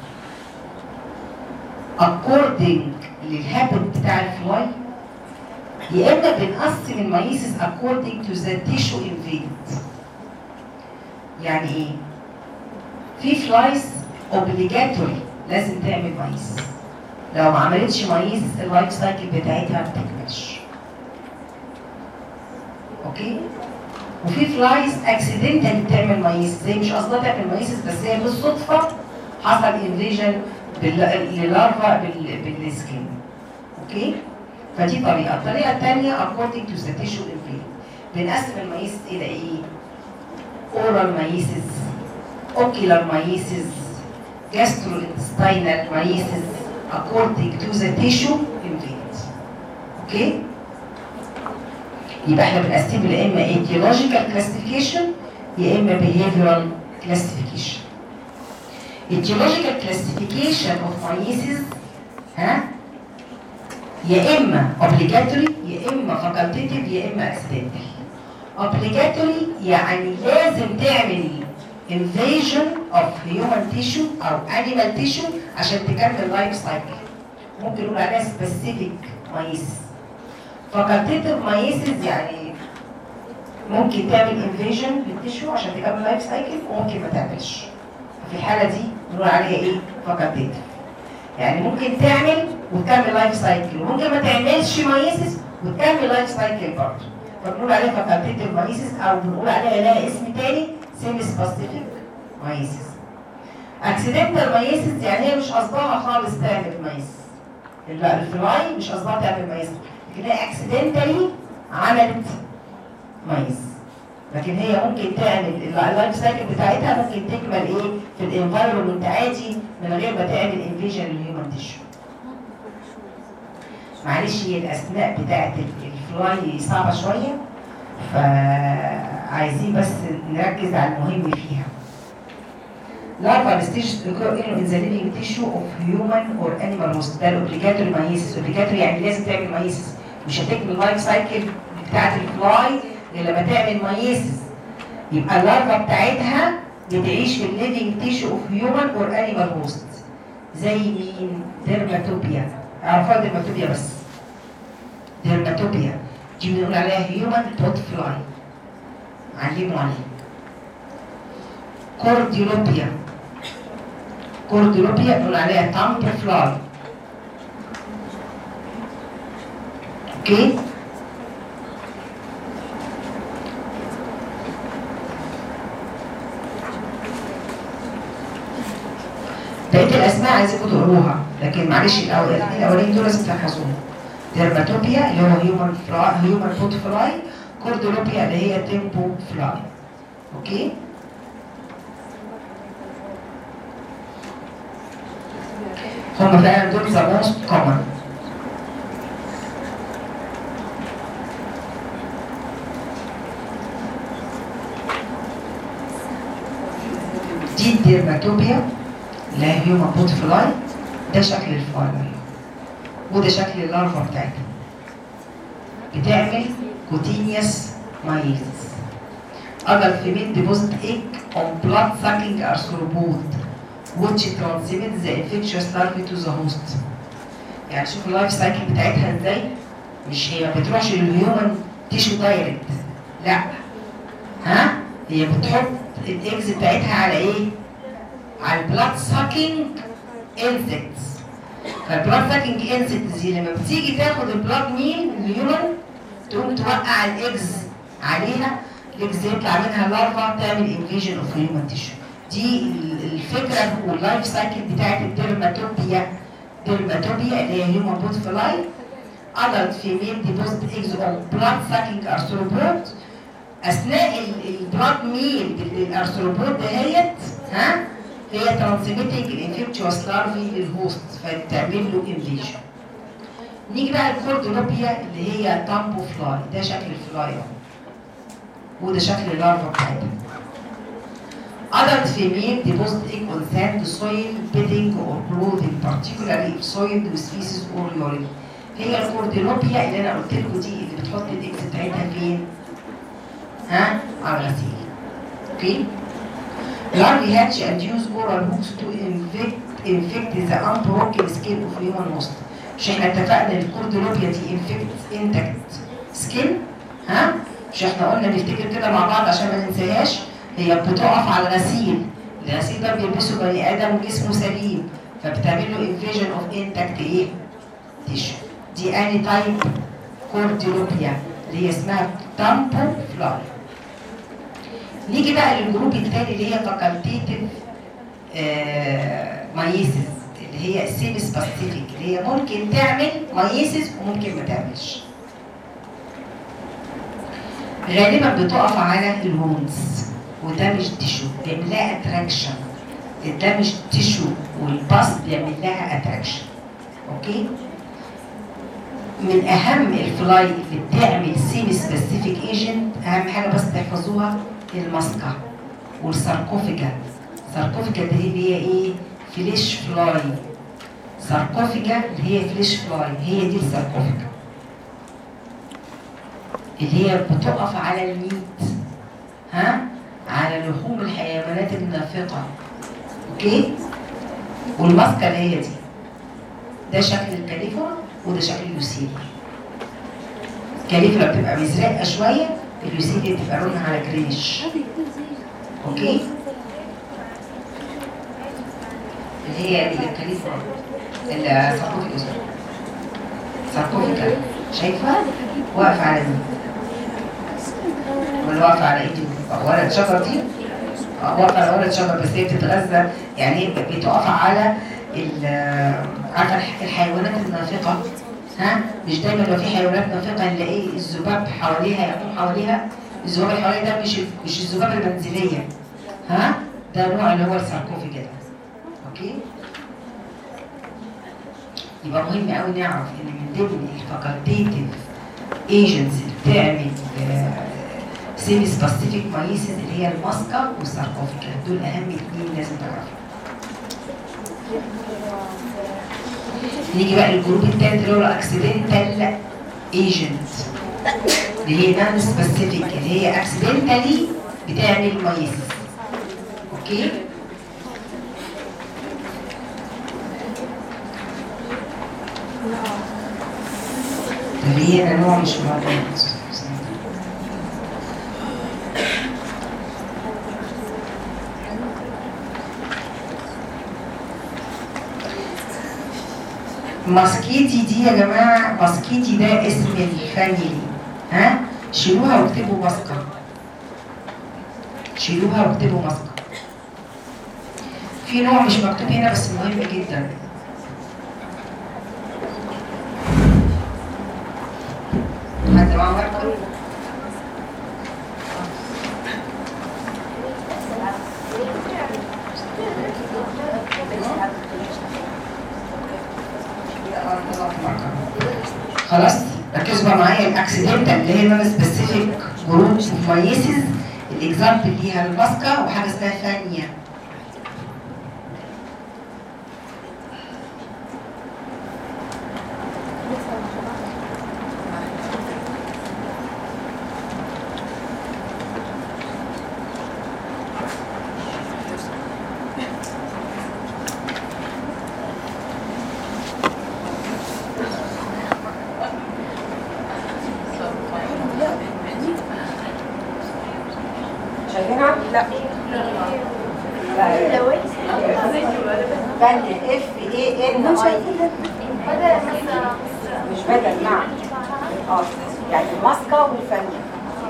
[SPEAKER 1] according للهابت بتاع الفلاي يا اما بنقسم المايسز according to the tissue invaded يعني ايه؟ في فلايز اوبليجاتوري لازم تعمل مايس لو ما عملتش مايس اللايف سايكل بتاعتها ما بتكملش اوكي وفي فلايز اكسيدنتال بتعمل مايس زي مش قصدها تعمل مايسس بس هي بالصدفه حصل انفيجن للارفا بال- بالسكين اوكي فدي طريقه الطريقه الثانيه according to the tissue invade بنقسم المايس الى ايه oral meiosis, ocular meiosis, gastrointestinal meiosis according to the tissue invade. اوكي؟ يبقى احنا بنقسم يا اما etiological classification يا اما behavioral classification. etiological classification of meiosis ها يا اما obligatory يا اما facultative يا اما accidental. obligatory يعني لازم تعمل invasion of human tissue او animal tissue عشان تكمل لايف سايكل ممكن نقول عليها specific مايس facultative مايسز يعني ممكن تعمل invasion للتيشو عشان تكمل لايف سايكل وممكن ما تعملش في الحالة دي بنقول عليها ايه facultative يعني ممكن تعمل وتكمل لايف سايكل وممكن ما تعملش مايسز وتكمل لايف سايكل برضه فبنقول عليها فاكولتيف مايسيس او بنقول عليها لها اسم تاني سيمي سبيسيفيك مايسيس اكسيدنتال مايسيس يعني هي مش قصدها خالص تعمل مايسيس لا الفلاي مش قصدها تعمل مايسيس لكن هي اكسيدنتالي عملت مايس لكن هي ممكن تعمل اللايف سايكل بتاعتها ممكن تكمل ايه في الانفايرمنت عادي من غير ما تعمل انفيجن للهيومن تيشو معلش هي الاسماء بتاعت الفلاي صعبه شويه فعايزين بس نركز على المهم فيها larval stages occur in the living tissue of human or animal host ده الاوبليجاتوري مايسيس اوبليجاتوري يعني لازم تعمل مايسيس مش هتكمل لايف سايكل بتاعت الفلاي اللي لما تعمل مايسيس يبقى اللارفا بتاعتها بتعيش في الليفنج تيشو اوف هيومن اور انيمال هوست زي مين؟ ديرماتوبيا اعرفها ديرماتوبيا بس ديرماتوبيا دي بنقول عليها هيومن بوت فلاي علموا عليها كورديلوبيا كورديلوبيا بنقول عليها تامب فلاي اوكي بقيه الاسماء عايزكم تقروها لكن معلش الاول الاولين دول لازم تحفظوهم ديرماتوبيا اللي هو هيومن فلاي هيومن بوت فلاي كورديلوبيا اللي هي تيمبو فلاي اوكي هم فعلا دول ذا موست كومن دي الديرماتوبيا اللي هي هيومن بوت فلاي ده شكل الفلاي وده شكل اللارفا بتاعتها بتعمل كوتينيوس مايزس adult female deposit egg on blood sucking arthropod which transmits the infectious larvae to the host يعني شوف اللايف سايكل بتاعتها ازاي مش هي ما بتروحش للهيومن تيشو دايركت لا ها هي بتحط الايجز بتاعتها على ايه على البلاد ساكينج انسكتس فالبلاد ساكينج انسكتس دي لما بتيجي تاخد البلاد مين من الهيومن تقوم توقع الايجز عليها الايجز يطلع منها لارفا تعمل انفيجن اوف هيومن تيشو دي ال- الفكره واللايف سايكل بتاعت الديرماتوبيا ديرماتوبيا اللي هي هيومن بوت فلاي adult female deposit eggs on blood sucking arthropod اثناء البلاد ميل للارثروبود دهيت ها هي ترانسميتنج الانفكتشوس لارفي للهوست فبتعمل له انفيجن نيجي بقى الكوردولوبيا اللي هي تامبو فلاي ده شكل الفلاي اهو وده شكل اللارفا بتاعتها Adult female deposit egg on sand, soil, bedding or clothing, particularly if soiled with feces or urine. هي الكورديلوبيا اللي انا قلت لكم دي اللي بتحط الاكس بتاعتها فين؟ ها؟ على الغسيل. اوكي؟ Larvae hatch and use oral hooks to infect, infect the unbroken skin of human host. مش احنا اتفقنا ان الكورديلوبيا دي infect intact skin ها؟ مش احنا قلنا نفتكر كده مع بعض عشان ما ننساهاش هي بتقف على غسيل الغسيل ده بيلبسه بني ادم وجسمه سليم فبتعمل له انفيجن اوف انتاكت ايه؟ تيشو دي اني تايب كورديلوبيا اللي هي اسمها تامبو فلاي نيجي بقى للجروب التاني اللي هي فاكولتيتيف مايسيس اللي هي سيمي سباسيفيك اللي هي ممكن تعمل مايسيس وممكن ما تعملش غالبا بتقف على الهونز ودامج تيشو بيعمل لها اتراكشن الدامج تيشو والباس بيعمل لها اتراكشن اوكي من اهم الفلاي اللي بتعمل سيمي سبيسيفيك ايجنت اهم حاجه بس تحفظوها الماسكه والساركوفيجا ساركوفيجا دي اللي هي ايه فليش فلاي ساركوفيجا اللي هي فليش فلاي هي دي الساركوفيجا اللي هي بتقف على الميت ها على لحوم الحيوانات النافقه اوكي والماسكه اللي هي دي ده شكل الكاليفورا وده شكل اليوسيليا الكاليفورا بتبقى مزرقه شويه اليوسيليا بتبقى لونها على جريش اوكي اللي هي الكاليفورا الساركوفيجوس ساركوفيجا شايفه واقفه على مين ولا واقفه على ايدي ورقه شجر دي آه، واقفه على ورقه شجر بس هي بتتغذى يعني هي بتقف على ال- عارفه الح- الحيوانات النافقه ها مش دايما لو في حيوانات نافقه نلاقي الذباب حواليها يقوم حواليها الذباب اللي حواليها ده مش مش الذباب المنزليه ها ده نوع اللي هو الساركوفيجا ده اوكي يبقى مهم قوي نعرف ان من ضمن الفاكولتيتيف ايجنتس اللي بتعمل سيمي سبيسيفيك مايسيس اللي هي الماسكا والساركوفيجا دول اهم اثنين لازم تعرفهم نيجي بقى للجروب التالت اللي هو الاكسيدنتال ايجنت اللي هي نان سبيسيفيك اللي هي اكسيدنتالي بتعمل مايسيس اوكي اللي هي نوع مش موجود ماسكيتي دي يا جماعة ماسكيتي ده اسم الفاميلي ها شيلوها واكتبوا ماسكة شيلوها واكتبوا ماسكة في نوع مش مكتوب هنا بس مهم جدا حد معاه ورقة؟ خلاص ركزوا بقى معايا الاكسيدنتال اللي هي نون سبيسيفيك جروب اوف مايسيس الاكزامبل ليها الماسكه وحاجه اسمها ثانيه شايفينها؟ لا ثانيه اف اي ان اي مش بدل نعم اه يعني الماسكه والفانيه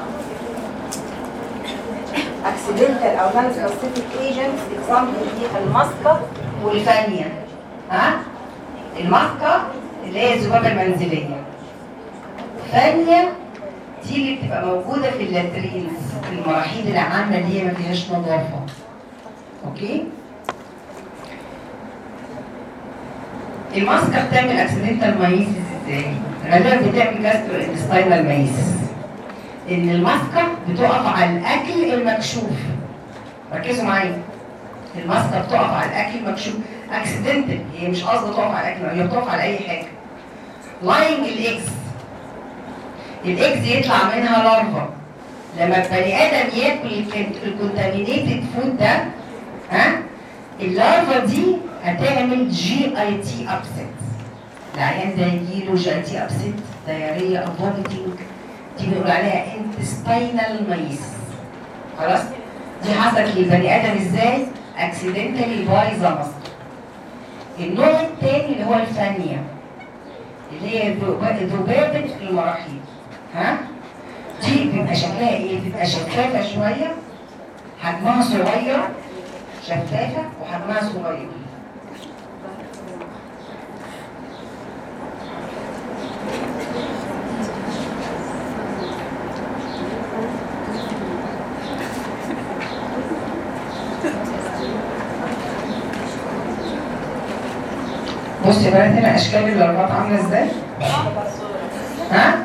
[SPEAKER 1] اكسيدنتال او نون سبيسيفيك ايجنتس اكزامبل دي الماسكه والفانيه ها الماسكه اللي هي الذبابه المنزليه فانيه دي اللي بتبقى موجوده في اللاترينز في المراحيض العامه اللي هي ما فيهاش نظافه اوكي الماسكه بتعمل اكسيدنتال مايسيس ازاي؟ غالبا بتعمل جاسترو انتستاينال مايسيس ان الماسكه بتقف على الاكل المكشوف ركزوا معايا الماسكه بتقف على الاكل المكشوف اكسيدنتال هي مش قصده تقف على الاكل هي بتقف على اي حاجه لاينج الاكس الاكس يطلع منها لارفا لما البني ادم ياكل الكونتامينيتد فود ده ها اللارفا دي هتعمل جي اي تي ابسيت العيان ده يجيله جي اي تي ابسيت دايريا او فوميتنج دي بنقول عليها انتستينال مايس خلاص دي حصلت للبني ادم ازاي؟ اكسيدنتالي بايظه مصر النوع الثاني اللي هو الفانيه اللي هي ذبابه المراحيض ها دي بيبقى شكلها ايه؟ بتبقى شفافه شويه حجمها صغير شفافه وحجمها صغير بص يا بنات هنا اشكال الارباط عامله ازاي؟ ها؟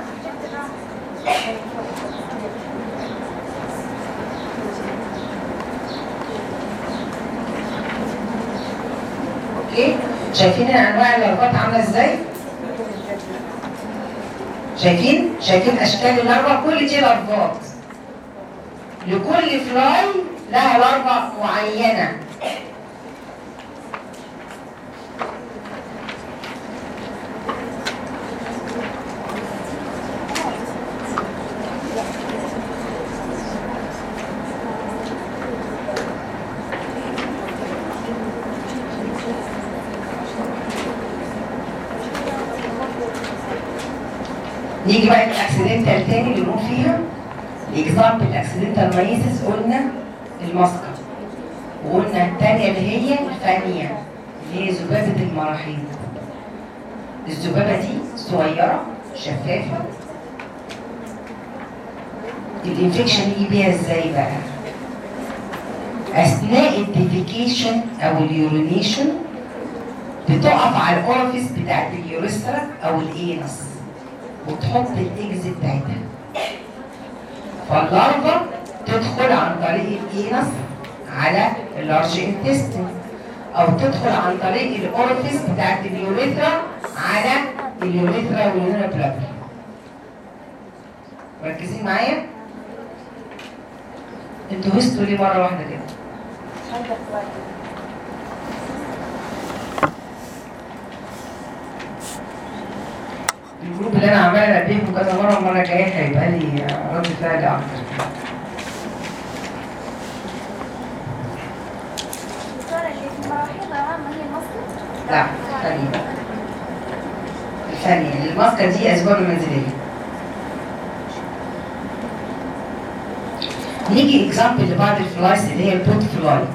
[SPEAKER 1] اوكي شايفين انواع الارباط عامله ازاي؟ شايفين؟ شايفين اشكال الاربع كل دي الارباط لكل فلاي لها لاربع معينه نيجي بقى للاكسيدنتال تاني اللي بنقول فيها الاكزامبل الاكسيدنتال مايسيس قلنا الماسكه وقلنا الثانيه اللي هي الفانيه اللي هي ذبابه المراحيض الذبابه دي صغيره شفافه الانفكشن يجي بيها ازاي بقى اثناء الديفيكيشن او اليورينيشن بتقف على الاورفيس بتاعت اليوريسترا او الانس وتحط الاجز بتاعتها فاللارفا تدخل عن طريق الانس على اللارج انتستين او تدخل عن طريق الاورفيس بتاعت اليوريثرا على اليوريثرا واليوريثرا بلاد مركزين معايا انتوا هستوا ليه مره واحده كده الجروب اللي انا عمال اديكم كذا مره المره الجايه هيبقى لي رد فعل اكتر
[SPEAKER 2] الدكتورة اللي في مراحل عامة هي المسقط؟
[SPEAKER 1] لا ثانية ثانية الماسكة دي أسباب منزلية نيجي اكزامبل لبعض الفلايز اللي هي البوت فلاي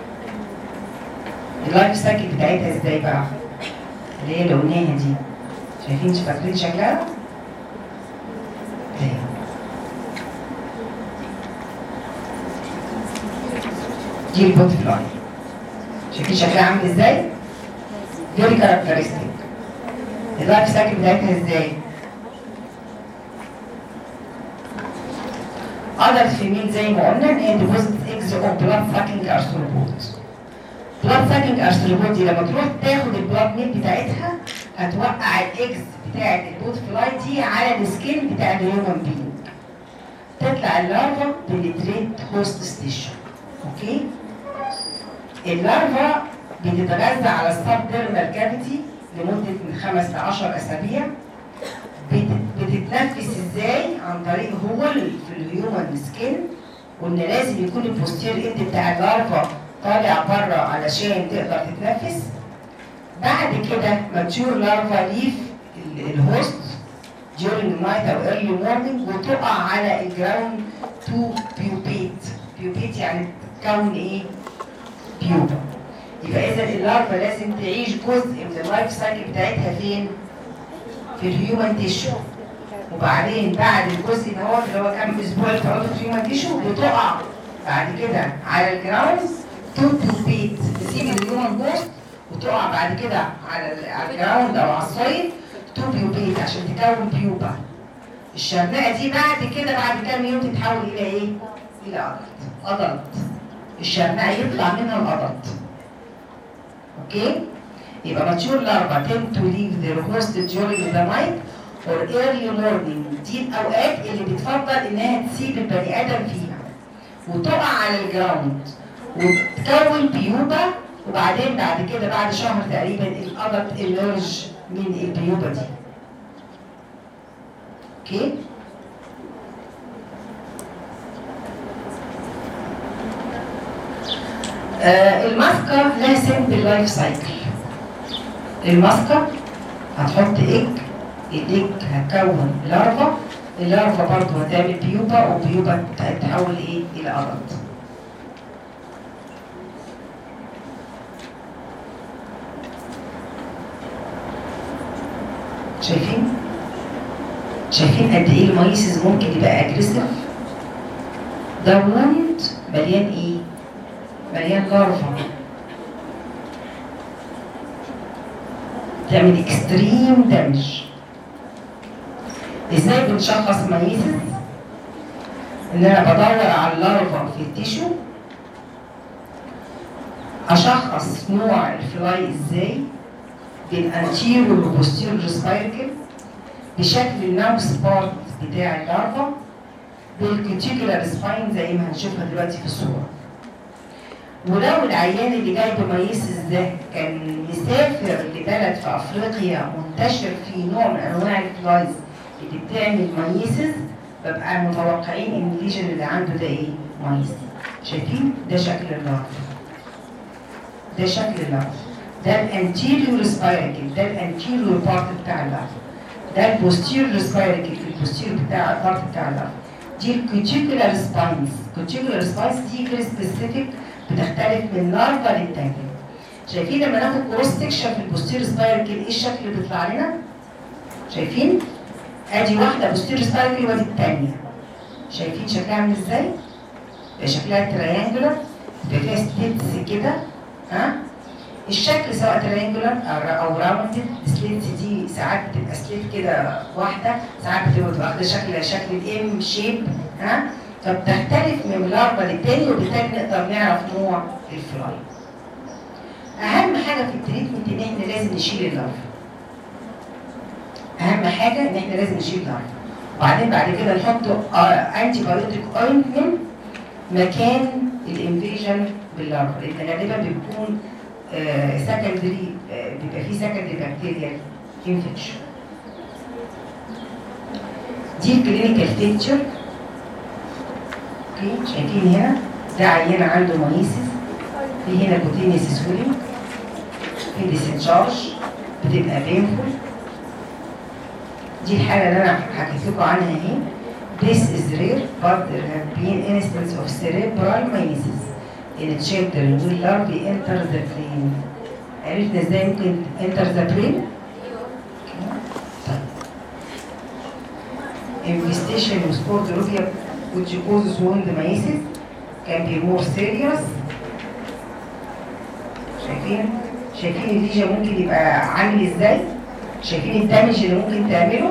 [SPEAKER 1] اللايف سايكل بتاعتها ازاي بقى؟ اللي هي اللي قلناها دي شايفين فاكرين شكلها؟ اهي دي البوت فلاي شايفين شكلها عامل ازاي؟ فيري كاركترستيك اللايف سايكل بتاعتها ازاي؟ adult female زي ما قلنا ان هي deposit eggs of blood sucking arthropod blood sucking arthropod دي لما تروح تاخد البلاد ميل بتاعتها هتوقع الاكس بتاعت البوت فلاي دي على السكين بتاع الهيومن بينج تطلع اللارفا بنتريت هوست ستيشن اوكي اللارفا بتتغذى على السبديرمال كافيتي لمده من خمس ل 10 اسابيع بت- بتتنفس ازاي عن طريق هو ال- في الهيومن سكين وان لازم يكون البوستير اند بتاع اللارفا طالع بره علشان تقدر تتنفس بعد كده ماتيور لارفا ليف ال- الهوست during night او early morning وتقع على الجراوند تو بيوبيت بيوبيت يعني تكون ايه؟ بيوبا يبقى اذا اللارفا لازم تعيش جزء من اللايف سايكل بتاعتها فين؟ في الهيومن تيشو وبعدين بعد الجزء اللي هو اللي هو كام اسبوع اللي بتقعدوا في الهيومن تيشو بتقع بعد كده على الجراوند تو بيوبيت تسيب الهيومن بوست وتقع بعد كده على ال- على الجراوند او على الصيد تو بيوبيت عشان تكون بيوبا الشرنقه دي بعد كده بعد كام يوم تتحول الى ايه؟ الى ادلت ادلت الشرنقه يطلع منها الادلت اوكي يبقى mature larva tend to leave their host during the night or early morning دي الاوقات اللي بتفضل انها تسيب البني ادم فيها وتقع على الجراوند وتكون بيوبا وبعدين بعد كده بعد شهر تقريبا الادلت emerge من البيوبا دي اوكي آه الماسكة لها سيمبل لايف سايكل الماسكة هتحط ايج الايج هتكون لارفا اللارفا برضه هتعمل بيوبا وبيوبا هتتحول ايه الى ادلت شايفين شايفين قد ايه المايسيس ممكن يبقى اجريسيف ده ووند مليان ايه مليان لارفا تعمل اكستريم دامج ازاي بنشخص مايسيس ان انا بدور على اللارفا في التيشو اشخص نوع الفلاي ازاي بالانتيريور وبوستيريور سبايركل بشكل الماوس بارت بتاع اللارفا بالكوتيكولار سباين زي ما هنشوفها دلوقتي في الصوره ولو العيان اللي جاي بمايسيس ده كان مسافر لبلد في افريقيا منتشر فيه نوع من انواع الفلايز اللي بتعمل مايسيس ببقى متوقعين ان الليجن اللي عنده ده ايه؟ مايسيس شايفين؟ ده شكل اللارفا ده شكل اللارفا ده الانتيريور سبايركل ده الانتيريور بارت بتاع اللارفا ده البوستيريور سبايركل البوستيريور بتاع البارت بتاع اللارفا دي الكوتيكولار سباينز الكوتيكولار سباينز دي فيري سبيسيفيك بتختلف من لارفا للتانية شايفين لما ناخد كروس سكشن في البوستير سبايركل ايه الشكل اللي بيطلع لنا؟ شايفين؟ ادي واحدة بوستير سبايركل وادي التانية شايفين شكلها عامل ازاي؟ يبقى شكلها تريانجولار يبقى فيها سليتس كده ها؟ الشكل سواء تريانجولار او او راوندد السليتس دي ساعات بتبقى سليت كده واحدة ساعات بتبقى واخدة شكل شكل الام شيب ها؟ فبتختلف من لارفا للتاني وبالتالي نقدر نعرف نوع الفلاي. أهم حاجة في التريتمنت إن إحنا لازم نشيل اللارفا. أهم حاجة إن إحنا لازم نشيل اللارفا. وبعدين بعد كده نحط انتي بايوتيك اوينتمنت مكان الانفيجن باللارفا لان غالبا بيكون سكندري بيبقى فيه سكندري بكتيريال انفكشن دي الكلينيكال بيكتشر اوكي شايفين هنا ده عيان عنده مايسيس في هنا كوتينيس سويلنج في ديسنشارج بتبقى بينفول دي الحالة اللي أنا حكيت لكم عنها اهي This is rare but there have been instances of cerebral meiosis in children when larvae enter the brain. عرفنا ازاي ممكن enter the brain؟ طيب. Infestation with Sportropia which causes wound meiosis can be more serious. شايفين؟ شايفين الليجا ممكن يبقى عامل ازاي؟ شايفين الدمج اللي ممكن تعمله؟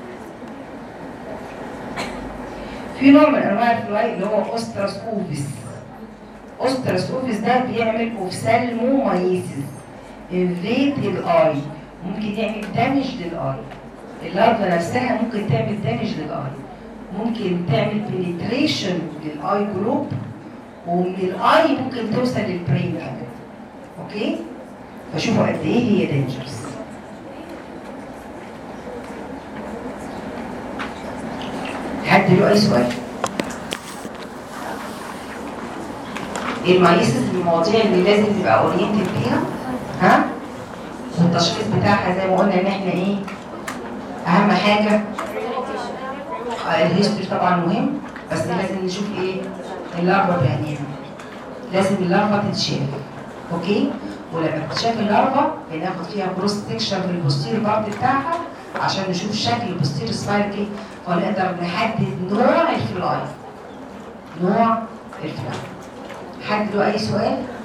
[SPEAKER 1] في نوع من انواع الفلاي اللي هو اوستراس اوفيس اوستراس اوفيس ده بيعمل اوفسالمومايسيس انفيت الاي ممكن يعمل دامج للاي اللارفا نفسها ممكن تعمل دامج للاي ممكن تعمل بنتريشن للاي جروب ومن الاي ممكن توصل للبرين كمان اوكي فشوفوا قد ايه هي دينجرس حد له اي سؤال ايه المايسيس المواضيع اللي لازم تبقى اورينتد فيها ها والتشخيص بتاعها زي ما قلنا ان احنا ايه اهم حاجه آه، الهيستوري طبعا مهم بس لازم نشوف ايه اللارفا بعينيها لازم اللارفا تتشاف اوكي ولما تتشاف اللارفا بناخد فيها بروست سكشن في البوستير بارت بتاعها عشان نشوف شكل البوستير سبايرك ايه ونقدر نحدد نوع الفلاي نوع الفلاي حد له اي سؤال؟